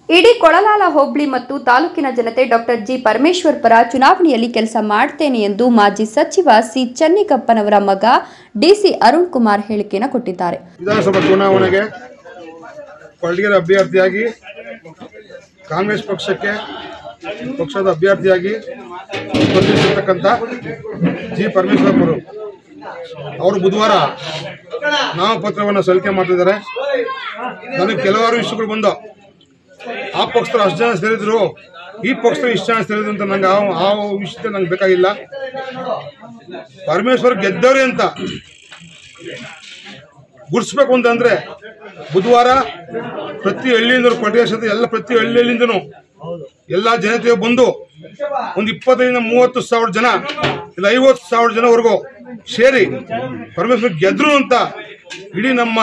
ಇಡೀ ಕೊಳಲಾಲ ಹೋಬಳಿ ಮತ್ತು ತಾಲೂಕಿನ ಜನತೆ ಡಾಕ್ಟರ್ ಜಿ ಪರಮೇಶ್ವರ್ ಪರ ಚುನಾವಣೆಯಲ್ಲಿ ಕೆಲಸ ಮಾಡ್ತೇನೆ ಎಂದು ಮಾಜಿ ಸಚಿವ ಸಿ ಚೆನ್ನಿಕಪ್ಪನವರ ಮಗ ಡಿಸಿ ಅರುಣ್ ಕುಮಾರ್ ಹೇಳಿಕೆಯನ್ನು ಕೊಟ್ಟಿದ್ದಾರೆ ವಿಧಾನಸಭಾ ಚುನಾವಣೆಗೆ ಕೊಳಗೇರಿ ಅಭ್ಯರ್ಥಿಯಾಗಿ ಕಾಂಗ್ರೆಸ್ ಪಕ್ಷಕ್ಕೆ ಪಕ್ಷದ ಅಭ್ಯರ್ಥಿಯಾಗಿ ಸ್ಪರ್ಧಿಸಿರ್ತಕ್ಕಂಥ ಜಿ ಪರಮೇಶ್ವರಪ್ಪರು ಅವರು ಬುಧವಾರ ನಾಮಪತ್ರವನ್ನು ಸಲ್ಲಿಕೆ ಮಾಡ್ತಿದ್ದಾರೆ ನನಗೆ ಕೆಲವಾರು ವಿಷಯಗಳು ಬಂದು ಆ ಪಕ್ಷದವ್ರು ಅಷ್ಟು ಜನ ಸೇರಿದ್ರು ಈ ಪಕ್ಷದವ್ರು ಇಷ್ಟು ಜನ ಸೇರಿದ್ರು ಅಂತ ನಂಗೆ ಆ ಆ ವಿಷಯ ನಂಗೆ ಬೇಕಾಗಿಲ್ಲ ಪರಮೇಶ್ವರ್ ಗೆದ್ದವ್ರೆ ಅಂತ ಗುರ್ಸ್ಬೇಕು ಅಂತಂದ್ರೆ ಬುಧವಾರ ಪ್ರತಿ ಹಳ್ಳಿಯಿಂದ ಕೊಟ್ಟಿಗೆ ಎಲ್ಲ ಪ್ರತಿ ಹಳ್ಳಿ ಹಳ್ಳಿಯಿಂದನೂ ಎಲ್ಲಾ ಜನತೆಯು ಬಂದು ಒಂದು ಇಪ್ಪತ್ತೈದಿಂದ ಮೂವತ್ತು ಸಾವಿರ ಜನ ಇಲ್ಲ ಐವತ್ತು ಸಾವಿರ ಜನವರೆಗೂ ಸೇರಿ ಪರಮೇಶ್ವರ್ ಗೆದ್ರು ಅಂತ ಇಡೀ ನಮ್ಮ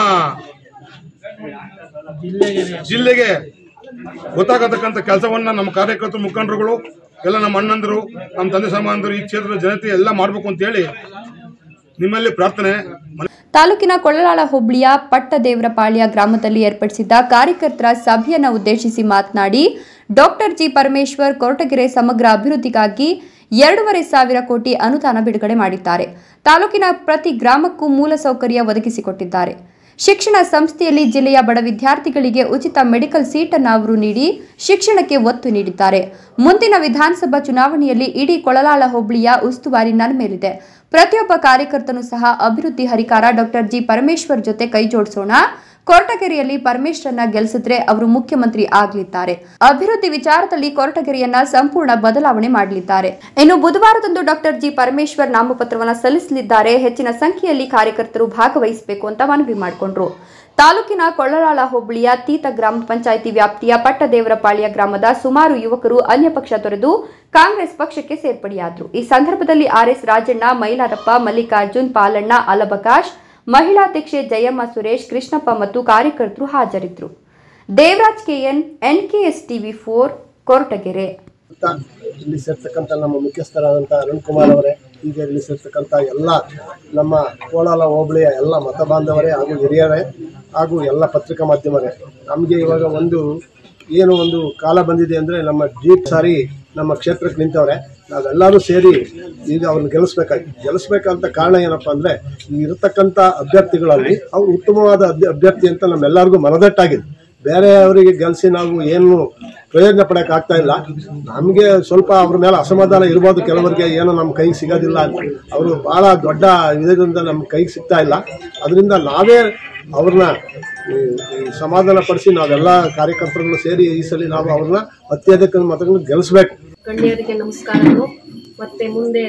ಜಿಲ್ಲೆಗೆ ಗೊತ್ತಾಗತಕ್ಕಂಥ ಕೆಲಸವನ್ನ ನಮ್ಮ ಕಾರ್ಯಕರ್ತರು ಮುಖಂಡರುಗಳು ಎಲ್ಲ ನಮ್ಮ ಅಣ್ಣಂದರು ನಮ್ಮ ತಂದೆ ಸಮಾನರು ಈ ಕ್ಷೇತ್ರದ ಜನತೆ ಎಲ್ಲ ಮಾಡಬೇಕು ಅಂತ ಹೇಳಿ ನಿಮ್ಮಲ್ಲಿ ಪ್ರಾರ್ಥನೆ ತಾಲೂಕಿನ ಕೊಳ್ಳಲಾಳ ಹೋಬಳಿಯ ಪಟ್ಟದೇವರಪಾಳ್ಯ ಗ್ರಾಮದಲ್ಲಿ ಏರ್ಪಡಿಸಿದ್ದ ಕಾರ್ಯಕರ್ತರ ಸಭೆಯನ್ನು ಉದ್ದೇಶಿಸಿ ಮಾತನಾಡಿ ಡಾಕ್ಟರ್ ಜಿ ಪರಮೇಶ್ವರ್ ಕೊರಟಗೆರೆ ಸಮಗ್ರ ಅಭಿವೃದ್ಧಿಗಾಗಿ ಎರಡೂವರೆ ಸಾವಿರ ಕೋಟಿ ಅನುದಾನ ಬಿಡುಗಡೆ ಮಾಡಿದ್ದಾರೆ ತಾಲೂಕಿನ ಪ್ರತಿ ಗ್ರಾಮಕ್ಕೂ ಮೂಲಸೌಕರ್ಯ ಒದಗಿಸಿಕೊಟ್ಟಿದ್ದಾರೆ ಶಿಕ್ಷಣ ಸಂಸ್ಥೆಯಲ್ಲಿ ಜಿಲ್ಲೆಯ ಬಡ ವಿದ್ಯಾರ್ಥಿಗಳಿಗೆ ಉಚಿತ ಮೆಡಿಕಲ್ ಸೀಟನ್ನು ಅವರು ನೀಡಿ ಶಿಕ್ಷಣಕ್ಕೆ ಒತ್ತು ನೀಡಿದ್ದಾರೆ ಮುಂದಿನ ವಿಧಾನಸಭಾ ಚುನಾವಣೆಯಲ್ಲಿ ಇಡೀ ಕೊಳಲಾಳ ಹೋಬಳಿಯ ಉಸ್ತುವಾರಿ ನನ್ನ ಮೇಲಿದೆ ಪ್ರತಿಯೊಬ್ಬ ಕಾರ್ಯಕರ್ತನೂ ಸಹ ಅಭಿವೃದ್ಧಿ ಹರಿಕಾರ ಡಾಕ್ಟರ್ ಜಿ ಪರಮೇಶ್ವರ್ ಜೊತೆ ಕೈ ಜೋಡಿಸೋಣ ಕೊರಟಗೆರೆಯಲ್ಲಿ ಪರಮೇಶ್ವರನ್ನ ಗೆಲ್ಲಿಸಿದ್ರೆ ಅವರು ಮುಖ್ಯಮಂತ್ರಿ ಆಗಲಿದ್ದಾರೆ ಅಭಿವೃದ್ಧಿ ವಿಚಾರದಲ್ಲಿ ಕೊರಟಗೆರೆಯನ್ನ ಸಂಪೂರ್ಣ ಬದಲಾವಣೆ ಮಾಡಲಿದ್ದಾರೆ ಇನ್ನು ಬುಧವಾರದಂದು ಡಾಕ್ಟರ್ ಜಿ ಪರಮೇಶ್ವರ್ ನಾಮಪತ್ರವನ್ನ ಸಲ್ಲಿಸಲಿದ್ದಾರೆ ಹೆಚ್ಚಿನ ಸಂಖ್ಯೆಯಲ್ಲಿ ಕಾರ್ಯಕರ್ತರು ಭಾಗವಹಿಸಬೇಕು ಅಂತ ಮನವಿ ಮಾಡಿಕೊಂಡ್ರು ತಾಲೂಕಿನ ಕೊಳ್ಳಲಾಳ ಹೋಬಳಿಯ ತೀತ ಗ್ರಾಮ ಪಂಚಾಯಿತಿ ವ್ಯಾಪ್ತಿಯ ಪಟ್ಟದೇವರಪಾಳ್ಯ ಗ್ರಾಮದ ಸುಮಾರು ಯುವಕರು ಅನ್ಯ ಪಕ್ಷ ತೊರೆದು ಕಾಂಗ್ರೆಸ್ ಪಕ್ಷಕ್ಕೆ ಸೇರ್ಪಡೆಯಾದರು ಈ ಸಂದರ್ಭದಲ್ಲಿ ಆರ್ಎಸ್ ರಾಜಣ್ಣ ಮೈಲಾರಪ್ಪ ಮಲ್ಲಿಕಾರ್ಜುನ್ ಪಾಲಣ್ಣ ಅಲಬಕಾಶ್ ಮಹಿಳಾಧ್ಯಕ್ಷೆ ಜಯಮ್ಮ ಸುರೇಶ್ ಕೃಷ್ಣಪ್ಪ ಮತ್ತು ಕಾರ್ಯಕರ್ತರು ಹಾಜರಿದ್ದರು Devaraj KN NKS TV four Koratagere ಅಂತ ಇಲ್ಲಿ ಸೇರ್ತಕ್ಕಂಥ ನಮ್ಮ ಮುಖ್ಯಸ್ಥರಾದಂಥ ಅರುಣ್ ಕುಮಾರ್ ಅವರೇ ಈಗ ಇಲ್ಲಿ ಸೇರ್ತಕ್ಕಂಥ ಎಲ್ಲ ನಮ್ಮ ಕೋಲಾಲ ಹೋಬಳಿಯ ಎಲ್ಲ ಮತ ಬಾಂಧವರೇ ಹಾಗೂ ಹಿರಿಯರೇ ಹಾಗೂ ಎಲ್ಲ ಪತ್ರಿಕಾ ಮಾಧ್ಯಮರೇ ನಮಗೆ ಇವಾಗ ಒಂದು ಏನು ಒಂದು ಕಾಲ ಬಂದಿದೆ ಅಂದರೆ ನಮ್ಮ ಜೀಪ್ ಸಾರಿ ನಮ್ಮ ಕ್ಷೇತ್ರಕ್ಕೆ ನಿಂತವ್ರೆ ನಾವೆಲ್ಲರೂ ಸೇರಿ ಈಗ ಅವ್ರನ್ನ ಗೆಲ್ಲಿಸ್ಬೇಕಾಗಿ ಗೆಲ್ಲಿಸ್ಬೇಕಂತ ಕಾರಣ ಏನಪ್ಪ ಅಂದರೆ ಇರತಕ್ಕಂಥ ಅಭ್ಯರ್ಥಿಗಳಲ್ಲಿ ಅವರು ಉತ್ತಮವಾದ ಅಭ್ಯ- ಅಭ್ಯರ್ಥಿ ಅಂತ ನಮ್ಮೆಲ್ಲರಿಗೂ ಮನದಟ್ಟಾಗಿದೆ ಬೇರೆಯವರಿಗೆ ಗೆಲ್ಸಿ ನಾವು ಏನು ಪ್ರಯೋಜನ ಪಡಕ್ಕೆ ಆಗ್ತಾ ಇಲ್ಲ ನಮಗೆ ಸ್ವಲ್ಪ ಅವ್ರ ಮೇಲೆ ಅಸಮಾಧಾನ ಇರ್ಬೋದು ಕೆಲವರಿಗೆ ಏನೋ ನಮ್ಮ ಕೈಗೆ ಸಿಗೋದಿಲ್ಲ ಅಂತ ಅವರು ಭಾಳ ದೊಡ್ಡ ಇದರಿಂದ ನಮ್ಮ ಕೈಗೆ ಸಿಗ್ತಾ ಇಲ್ಲ ಅದರಿಂದ ನಾವೇ ಅವ್ರನ್ನ ಈ ಈ ಸಮಾಧಾನ ಪಡಿಸಿ ನಾವೆಲ್ಲ ಕಾರ್ಯಕರ್ತರುಗಳು ಸೇರಿ ಈ ಸಲ ನಾವು ಅವ್ರನ್ನ ಅತ್ಯಧಿಕ ಮತಗಳನ್ನು ಗೆಲ್ಲಿಸ್ಬೇಕು ಗಣ್ಯರಿಗೆ ನಮಸ್ಕಾರಗಳು ಮತ್ತೆ ಮುಂದೆ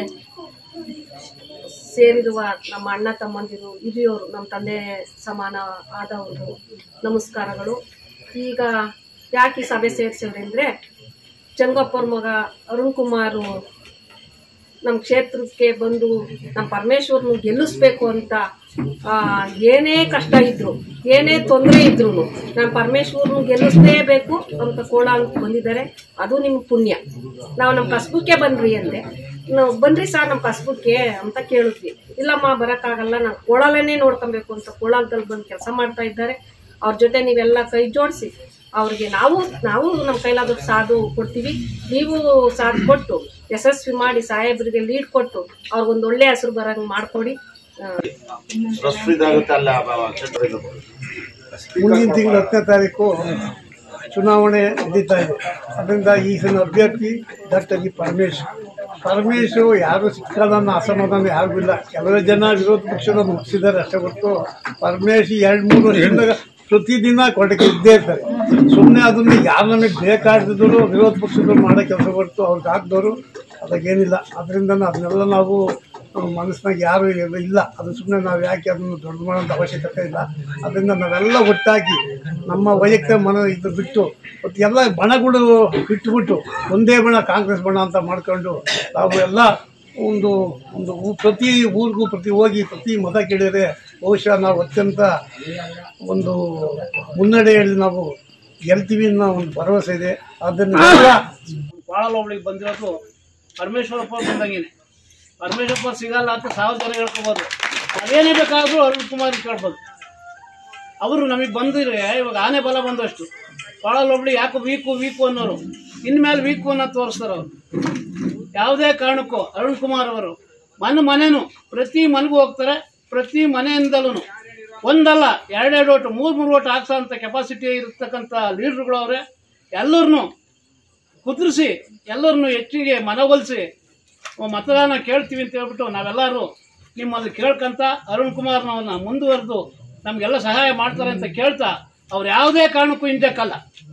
ಸೇರಿರುವ ನಮ್ಮ ಅಣ್ಣ ತಮ್ಮಂದಿರು ಹಿರಿಯೋರು ನಮ್ಮ ತಂದೆ ಸಮಾನ ಆದವರು ನಮಸ್ಕಾರಗಳು ಈಗ ಯಾಕೆ ಈ ಸಭೆ ಸೇರಿಸಿವ್ರಿ ಅಂದರೆ ಚಂಗಪ್ಪವ್ರ ಮಗ ಅರುಣ್ ಕುಮಾರು ನಮ್ಮ ಕ್ಷೇತ್ರಕ್ಕೆ ಬಂದು ನಮ್ಮ ಪರಮೇಶ್ವರ್ನ ಗೆಲ್ಲಿಸ್ಬೇಕು ಅಂತ ಆ, ಏನೇ ಕಷ್ಟ ಇದ್ರು ಏನೇ ತೊಂದರೆ ಇದ್ರು ನಮ್ಮ ಪರಮೇಶ್ವರ್ನ ಗೆಲ್ಲಿಸ್ಲೇಬೇಕು ಅಂತ ಕೋಲಾಂಕ್ ಬಂದಿದ್ದಾರೆ ಅದು ನಿಮ್ಮ ಪುಣ್ಯ ನಾವು ನಮ್ಮ ಕಸ್ಬಕ್ಕೆ ಬಂದ್ರಿ ಅಂದೆ ನಾವು ಬನ್ರಿ ಸರ್ ನಮ್ಮ ಕಸ್ಬಕ್ಕೆ ಅಂತ ಕೇಳಿದ್ವಿ ಇಲ್ಲಮ್ಮ ಬರೋಕ್ಕಾಗಲ್ಲ ನಾವು ಕೋಳಲನ್ನೇ ನೋಡ್ಕೊಬೇಕು ಅಂತ ಕೋಲಾರದಲ್ಲಿ ಬಂದು ಕೆಲಸ ಮಾಡ್ತಾ ಇದ್ದಾರೆ ಅವ್ರ ಜೊತೆ ನೀವೆಲ್ಲ ಕೈ ಜೋಡಿಸಿ ಅವ್ರಿಗೆ ನಾವು ನಾವು ನಮ್ಮ ಕೈಲಾದ ಸಾಧು ಕೊಡ್ತೀವಿ ನೀವು ಸಾಥ್ ಕೊಟ್ಟು ಯಶಸ್ವಿ ಮಾಡಿ ಸಾಹೇಬರಿಗೆ ಲೀಡ್ ಕೊಟ್ಟು ಅವ್ರಿಗೊಂದು ಒಳ್ಳೆ ಹೆಸರು ಬರಂಗೆ ಮಾಡಿಕೊಡಿ ಮುಂದಿನ ತಿಂಗಳ ಹತ್ತನೇ ತಾರೀಕು ಚುನಾವಣೆ ನಡೀತಾ ಇದೆ ಅದರಿಂದ ಈ ಸಲ ಅಭ್ಯರ್ಥಿ ಡಾಕ್ಟರ್ ಜಿ ಪರಮೇಶ್ ಪರಮೇಶ್ ಯಾರು ಸಿಕ್ಕಲ್ಲ ಅನ್ನೋ ಅಸಮಾಧಾನ ಯಾರಿಗೂ ಇಲ್ಲ ಕೆಲವು ಜನ ವಿರೋಧ ಪಕ್ಷದ ಮುಗಿಸಿದ್ದಾರೆ ಅಷ್ಟೇ ಹೊರತು ಪರಮೇಶ್ ಎರಡು ಮೂರು ವರ್ಷದಿಂದ ಪ್ರತಿದಿನ ಕೊಡಕ್ಕೆ ಇದ್ದೇ ಇರ್ತಾರೆ ಸುಮ್ಮನೆ ಅದನ್ನು ಯಾರು ನಮಗೆ ಬೇಕಾಗಿದ್ರು ವಿರೋಧ ಪಕ್ಷದವ್ರು ಮಾಡೋ ಕೆಲಸ ಹೊರತು ಅವ್ರಿಗೆ ಹಾಕಿದವರು ಅದಕ್ಕೇನಿಲ್ಲ ಅದರಿಂದ ಅದನ್ನೆಲ್ಲ ನಾವು ನಮ್ಮ ಮನಸ್ಸಿನಾಗ ಯಾರು ಇಲ್ಲ ಇಲ್ಲ ಅದು ಸುಮ್ಮನೆ ನಾವು ಯಾಕೆ ಅದನ್ನು ದೊಡ್ಡ ಮಾಡೋಂಥ ಅವಶ್ಯಕತೆ ಇಲ್ಲ ಅದರಿಂದ ನಾವೆಲ್ಲ ಒಟ್ಟಾಗಿ ನಮ್ಮ ವೈಯಕ್ತಿಕ ಮನ ಇದು ಬಿಟ್ಟು ಮತ್ತು ಎಲ್ಲ ಬಣಗಳು ಬಿಟ್ಟುಬಿಟ್ಟು ಒಂದೇ ಬಣ ಕಾಂಗ್ರೆಸ್ ಬಣ ಅಂತ ಮಾಡ್ಕೊಂಡು ನಾವು ಎಲ್ಲ ಒಂದು ಒಂದು ಊ- ಪ್ರತಿ ಊರಿಗೂ ಪ್ರತಿ ಹೋಗಿ ಪ್ರತಿ ಮತ ಕೇಳಿದರೆ ಬಹುಶಃ ನಾವು ಅತ್ಯಂತ ಒಂದು ಮುನ್ನಡೆಯಲ್ಲಿ ನಾವು ಗೆಲ್ತೀವಿ ಅನ್ನೋ ಒಂದು ಭರವಸೆ ಇದೆ ಅದನ್ನು ಭಾಳ ಹೋಬಳಿಗೆ ಬಂದಿರೋದು ಪರಮೇಶ್ವರಪ್ಪ ಅವ್ರು ಬಂದಂಗೆನೆ ಪರಮೇಶ್ವರಪ್ಪ ಸಿಗಲ್ಲ ಅಂತ ಸಾವಿರ ಜನ ಹೇಳ್ಕೊಬೋದು ಅದೇನೇ ಬೇಕಾದರೂ ಅರುಣ್ ಕುಮಾರ್ ಕೇಳ್ಬೋದು ಅವರು ನಮಗೆ ಬಂದಿದ್ರೆ ಇವಾಗ ಆನೆ ಬಲ ಬಂದಷ್ಟು ಕೊಳಲ್ ಹೋಬಳಿ ಯಾಕೆ ವೀಕು ವೀಕು ಅನ್ನೋರು ಇನ್ಮೇಲೆ ವೀಕು ಅನ್ನೋ ತೋರಿಸ್ತಾರೆ ಅವರು ಯಾವುದೇ ಕಾರಣಕ್ಕೂ ಅರುಣ್ ಕುಮಾರ್ ಅವರು ಮನೆ ಮನೆನೂ ಪ್ರತಿ ಮನೆಗೂ ಹೋಗ್ತಾರೆ ಪ್ರತಿ ಮನೆಯಿಂದಲೂ ಒಂದಲ್ಲ ಎರಡೆರಡು ಓಟು ಮೂರು ಮೂರು ಓಟು ಹಾಕ್ಸೋಂಥ ಕೆಪಾಸಿಟಿ ಇರತಕ್ಕಂಥ ಲೀಡ್ರುಗಳು ಅವರೇ ಎಲ್ಲರನ್ನೂ ಕುದುರಿಸಿ ಎಲ್ಲರನ್ನು ಹೆಚ್ಚಿಗೆ ಮನವೊಲಿಸಿ ಮತದಾನ ಕೇಳ್ತೀವಿ ಅಂತ ಹೇಳ್ಬಿಟ್ಟು ನಾವೆಲ್ಲರೂ ನಿಮ್ಮಲ್ಲಿ ಕೇಳ್ಕೊಂತ ಅರುಣ್ ಕುಮಾರ್ನವನ್ನ ಮುಂದುವರೆದು ನಮಗೆಲ್ಲ ಸಹಾಯ ಮಾಡ್ತಾರೆ ಅಂತ ಕೇಳ್ತಾ ಅವ್ರು ಯಾವುದೇ ಕಾರಣಕ್ಕೂ ಹಿಂದಕ್ಕಲ್ಲ